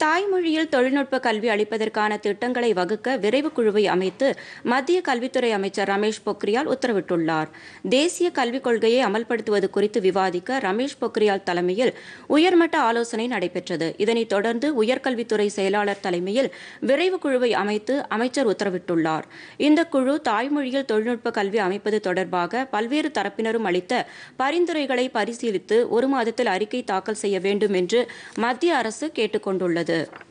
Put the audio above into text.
தாய்மொழியில் தொழில்நுட்ப கல்வி அளிப்பதற்கான திட்டங்களை வகுக்க விரைவு குழுவை அமைத்து மத்திய கல்வித்துறை அமைச்சர் ரமேஷ் பொக்ரியால் உத்தரவிட்டுள்ளார் தேசிய கல்விக் கொள்கையை அமல்படுத்துவது குறித்து விவாதிக்க ரமேஷ் பொக்ரியால் தலைமையில் உயர்மட்ட ஆலோசனை நடைபெற்றது இதனைத் தொடர்ந்து உயர்கல்வித்துறை செயலாளர் தலைமையில் விரைவு குழுவை அமைத்து அமைச்சர் உத்தரவிட்டுள்ளார் இந்த குழு தாய்மொழியில் தொழில்நுட்ப கல்வி அமைப்பது தொடர்பாக பல்வேறு தரப்பினரும் அளித்த பரிந்துரைகளை பரிசீலித்து ஒரு மாதத்தில் அறிக்கை தாக்கல் செய்ய வேண்டும் என்று மத்திய அரசு கேட்டுக் கொண்டுள்ளது